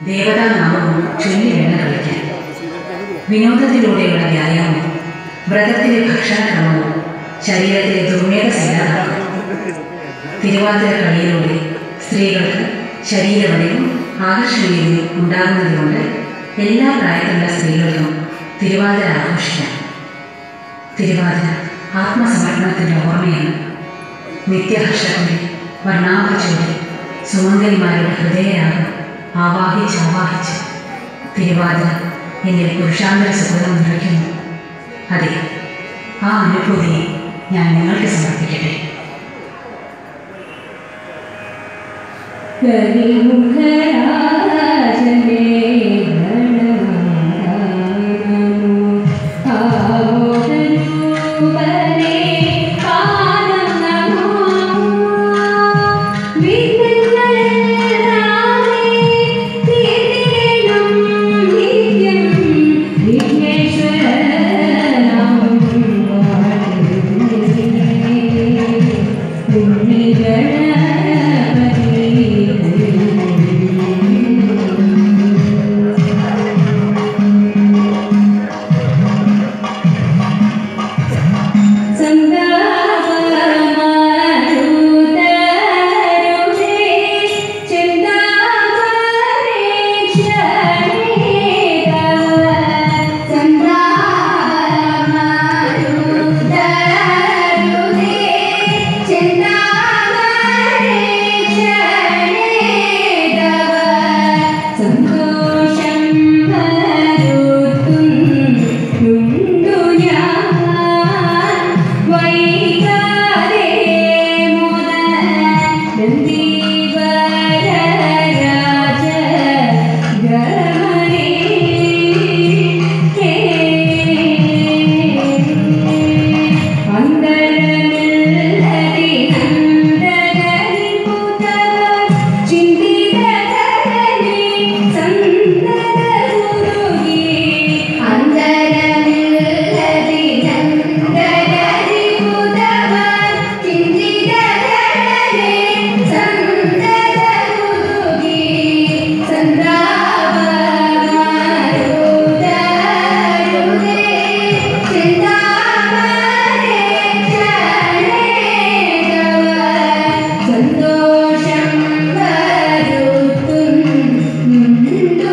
ദേവതാനാമവും ചൊല്ലി വേണം കളിക്കാൻ വിനോദത്തിലൂടെയുള്ള വ്യായാമം വ്രതത്തിലെ ഭക്ഷണക്രമവും ശരീരത്തിലെ ദുർമേധ ഇല്ലാതാക്കും തിരുവാതിര കളിയിലൂടെ സ്ത്രീകൾക്ക് ശരീരവലയും ആകർഷണീയതയും ഉണ്ടാകുന്നതുകൊണ്ട് എല്ലാ പ്രായത്തിലുള്ള സ്ത്രീകൾക്കും തിരുവാതിര ആഘോഷിക്കാം തിരുവാതിര ആത്മസമർപ്പണത്തിൻ്റെ ഓർമ്മയാണ് നിത്യഹർഷത്തിൻ്റെ വർണ്ണാഭചൂടി സുമംഗലിമാരുടെ ഹൃദയരാഗം ആവാഹിച്ച് ആവാഹിച്ച് തിരുവാതിര എന്നിൽ പുരുഷാന്തര സുഖം നിറയ്ക്കുന്നു അതെ ആ അനുഭൂതിയെ ഞാൻ നിങ്ങൾക്ക് സമർപ്പിക്കട്ടെ കരിമുഖരാജനേ ഗണനാഥനോ ആമോദരൂപനേ പാദം നമോ വിഘ്നങ്ങളെല്ലാമേ തീർന്നിടണം നിത്യം വിഘ്നേശ്വരനാമം വാഴുന്നേ സന്തോഷം വരുത്തുന്നുണ്ടു ഞാൻ വൈകാതെ മുതലീവരരാജ ഗമനേ അന്തരമില്ലതി നന്ദഗരി പുതർ ചിന്തിതകരണി സന്തതഗുരുഗി അന്തരമില്ലതി നന്ദഗരി പുതർ ചിന്തിതകരണി സന്തതഗുരുഗി സന്താപമാരുതരുതേ ചിന്താമരേ ചരണേതവ സന്തോഷം വരുത്തുന്നുണ്ടു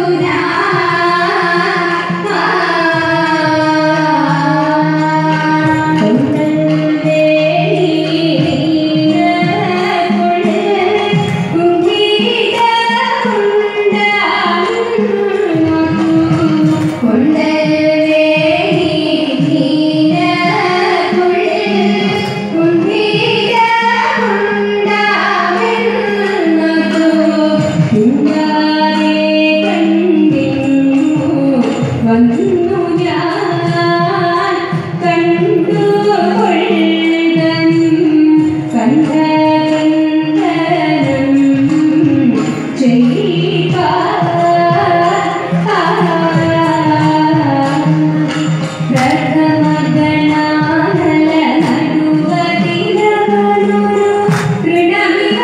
വന്നു ഞാൻ കണ്ടു കൊള്ളുകൻ കണ്ടകന്തരം ചെയ്യുക പ്രഥമഗണാനല നടുവതിരവനൊരു തൃണമിവ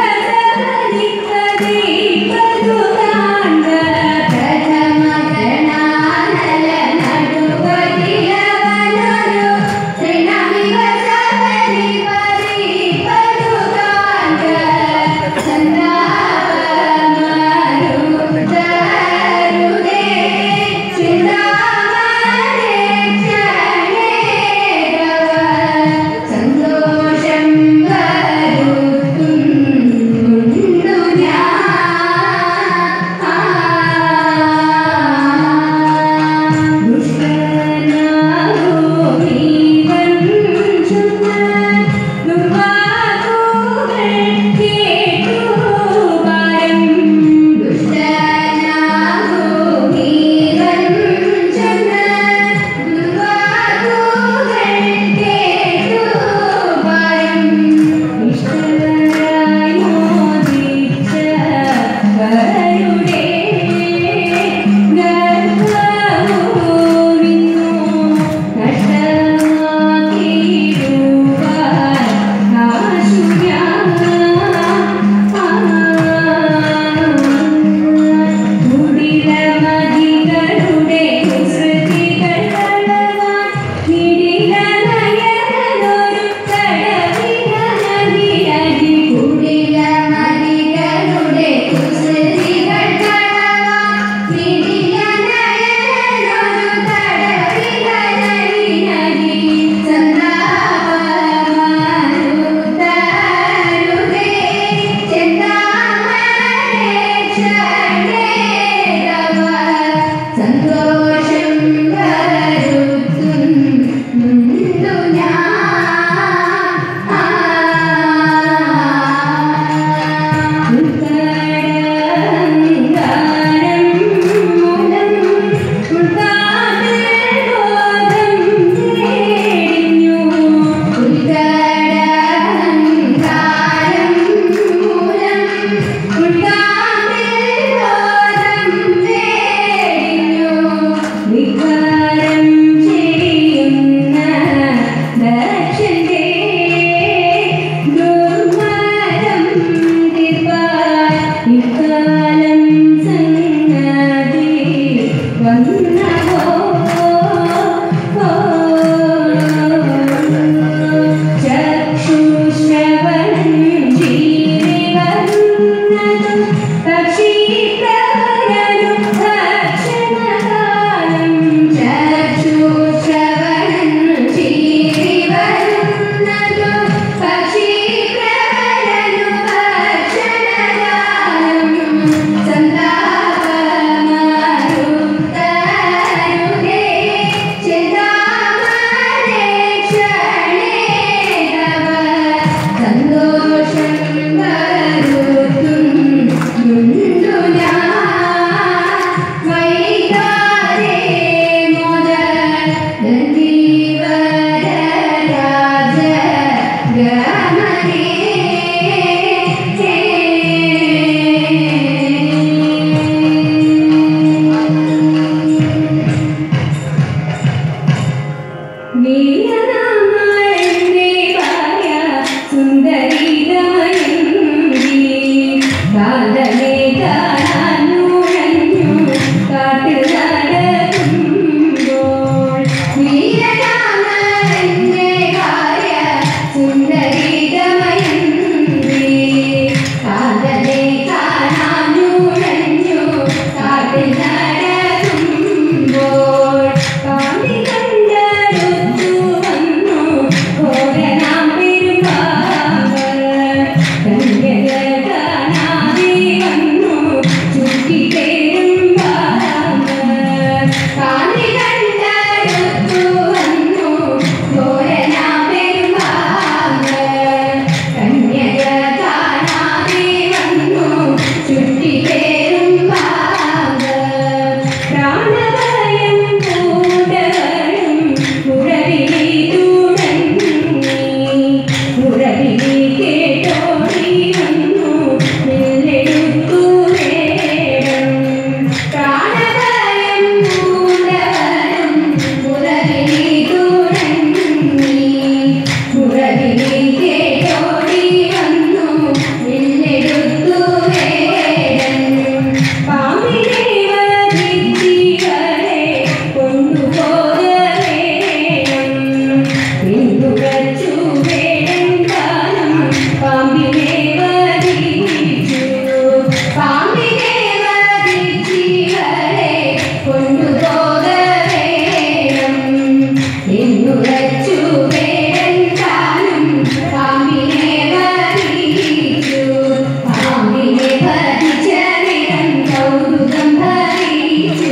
സഹനിക്കതീപതുകാണ്ട പ്രഥമഗണാനല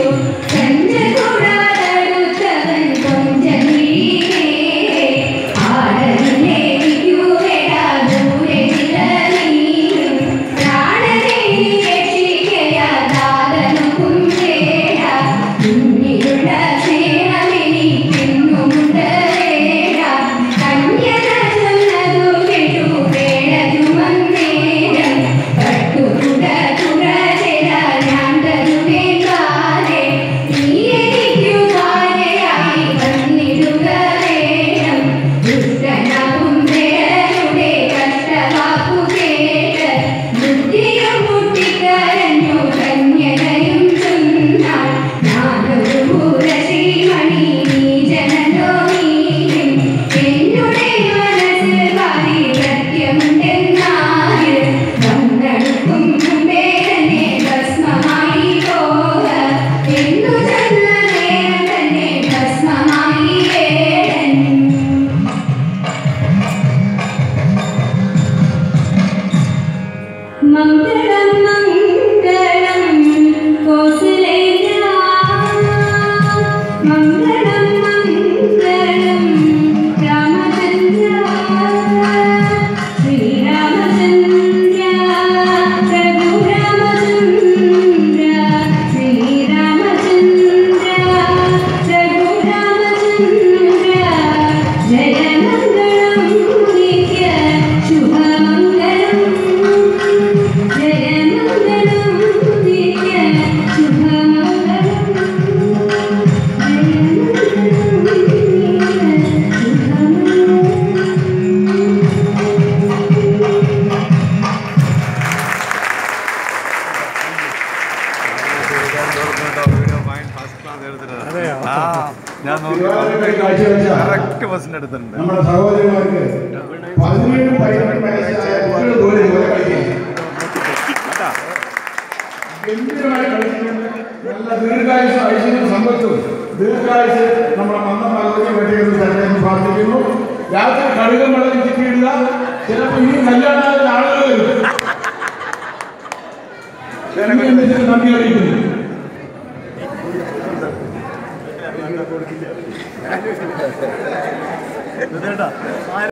കഞ്ചകൂടാതടുത്തവൻ കൊഞ്ചനീരേ ആടലിലേക്കുവേടാ ദൂരെ ചിലനീരും പ്രാണനെ രക്ഷിക്കയാ ദാതനും കുഞ്ചേടാ മുന്നിലുള്ള സ്നേഹമെനിക്കെന്നുമുണ്ടേടാ കന്യക ചൊന്നതു കേട്ടു വേടതുമന്നേരം കട്ടുകുട തുറചെല ഞാൻ തരുവേക്കാതെ നീ എനിക്കു ഭാര്യയായി വന്നിടുക വേണം ദുഷ്ടനാകും വേടരുടെ കഷ്ടവാക്കു കേട്ട് ബുദ്ധിയും മുട്ടിക്കരഞ്ഞു കന്യകയും ചൊന്നാൾ ഞാനൊരു ഭൂരശ്രീമണി നീ ജനനോ നീയും എന്നുടെ മനസ്സിൽ പാതിവ്രത്യമുണ്ടെന്നാല് വന്നെടുക്കും മുമ്പേ തന്നെ ഭസ്മമായി പോക എന്നു ചെന്ന നേരം തന്നെ ഭസ്മമായി വേടൻ മംഗളം മംഗളം കോസലേന്ദ്ര മംഗളം മംഗളം രാമചന്ദ്ര ശ്രീരാമചന്ദ്ര പ്രഭു രാമചന്ദ്ര ശ്രീരാമചന്ദ്ര പ്രഭു രാമചന്ദ്ര ജയ മംഗളം നിത്യ ശുഭമംഗളം ജയമംഗളം നിത്യ ശുഭമംഗളം ജയമംഗളം ഞാൻ കറക്റ്റ് ബസ്സിന്റെ അടുത്തുണ്ട് നമ്മുടെ സഹോദരിമാർക്ക് പതിനേഴ് പതിനെട്ട് വയസ്സായ കുട്ടികൾ പോലും ഇതുപോലെ കളിക്കും ഗംഭീരമായി കളിക്കുന്നുണ്ട് നല്ല ദീർഘായുസ് ഐശ്വര്യം സമ്പത്തും ദീർഘായുസ് നമ്മുടെ മന്ദം ഭഗവതി വേണ്ടിയെന്ന് തന്നെ പ്രാർത്ഥിക്കുന്നു രാത്രി കടുകം വെള്ളം ചിറ്റിയിടുക ചിലപ്പോൾ ഇനി കല്യാണത്തിന് ആളുകൾ വരും നന്ദി അറിയിക്കുന്നു